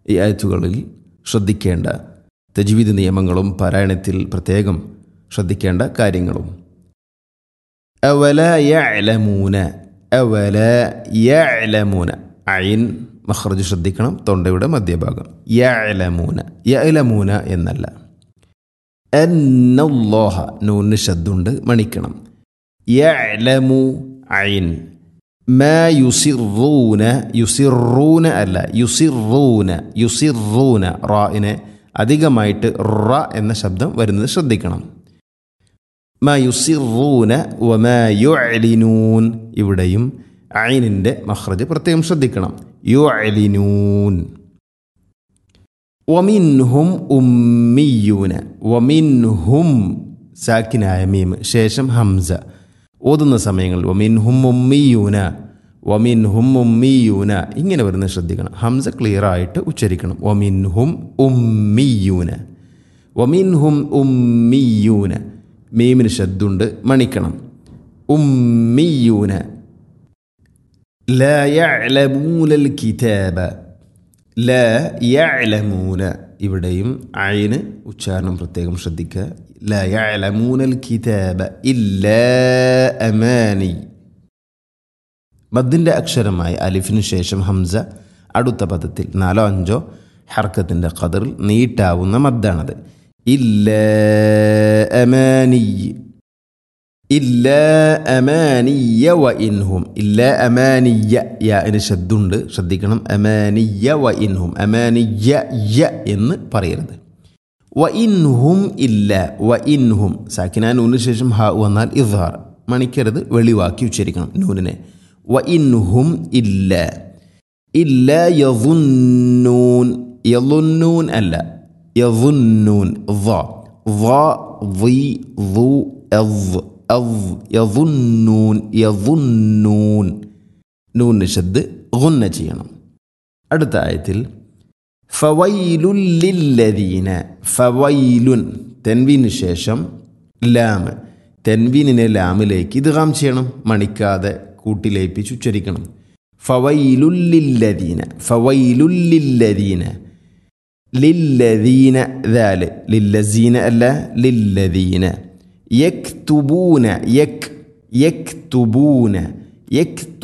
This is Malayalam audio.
ഈ ആയത്തുകളിൽ ശ്രദ്ധിക്കേണ്ട തജ്വീദ് നിയമങ്ങളും പാരായണത്തിൽ പ്രത്യേകം ശ്രദ്ധിക്കേണ്ട കാര്യങ്ങളും അവല യഅലമൂന അവല യഅലമൂന അയിൻ മഖ്റജ് ശ്രദ്ധിക്കണം തൊണ്ടയുടെ മധ്യഭാഗം യഅലമൂന യഅലമൂന എന്നല്ല എന്നല്ലാഹ നൂന് ശബ്ദുണ്ട് മണിക്കണം യഅലമു ഐൻ മാ യുസിറൂന യുസിറൂന അല്ല യുസിറൂന യുസിറൂന റായിനെ അധികമായിട്ട് റ എന്ന ശബ്ദം വരുന്നത് ശ്രദ്ധിക്കണം മാ യുസിറൂന വമാ യുഅലിനൂൻ ഇവിടെയും ഐനിൻ്റെ മഖ്റജ് പ്രത്യേകം ശ്രദ്ധിക്കണം യുഅലിനൂൻ വമിൻഹും ഉമ്മിയൂന വമിൻഹും സാക്കിനായ മീം ശേഷം ഹംസ ഓതുന്ന സമയങ്ങളിൽ വമിൻഹും ഉമ്മിയൂന വമിൻഹും ഉമ്മിയൂന ഇങ്ങനെ വരുന്നത് ശ്രദ്ധിക്കണം ഹംസ ക്ലിയർ ആയിട്ട് ഉച്ചരിക്കണം വമിൻഹും ഉമ്മിയൂന വമിൻഹും ഉമ്മിയൂന മീമിന് ശബ്ദുണ്ട് മണിക്കണം ഉമ്മിയൂന لا يعلمون الكتاب لا يعلمون ഇവിടെയും അയിന് ഉച്ചാരണം പ്രത്യേകം ശ്രദ്ധിക്കുക لا يعلمون الكتاب إلا أماني മദ്ദിൻ്റെ അക്ഷരമായ അലിഫിന് ശേഷം ഹംസ അടുത്ത പദത്തിൽ നാലോ അഞ്ചോ ഹർക്കത്തിൻ്റെ ഖദറിൽ നീട്ടാവുന്ന മദ്ദാണത് ഇല്ല അമാനി ഇല്ല അമാനിയ വ ഇൻഹും ഇല്ല അമാനിയ യ എന്ന് ശബ്ദുണ്ട് ശ്രദ്ധിക്കണം അമാനിയ വ ഇൻഹും അമാനിയ യ എന്ന് പറയരുത് വ ഇൻഹും ഇല്ല വ ഇൻഹും സാക്കിന നൂന് ശേഷം ഹ വന്നാൽ ഇദ്ഹാർ മണിക്കരുത് വെളിവാക്കി ഉച്ചരിക്കണം നൂനിനെ വ ഇൻഹും ഇല്ല ഇല്ല യظുന്നൂൻ യظുന്നൂൻ അല്ല യظുന്നൂൻ ظ ظ ظി ظു എവ് എവ് യظുന്നൂൻ യظുന്നൂൻ നൂന് ശബ്ദ് ഗുന്ന ചെയ്യണം അടുത്ത ആയത്തിൽ ഫവൈലുൻ ലില്ലദീന ഫവൈലുൻ തെൻവീന് ശേഷം ലാം തെൻവീനിനെ ലാമിലേക്ക് ഇദ്ഗാം ചെയ്യണം മണിക്കാതെ കൂട്ടിലേപ്പിച്ച് ഉച്ചരിക്കണം ഫവൈലുല്ലില്ലദീന ഫവൈലുല്ലില്ലദീന ലില്ലദീന ദാല് ലില്ലസീന അല്ല ലില്ലദീന യക്തുബൂന യക് യക്തുബൂന യക്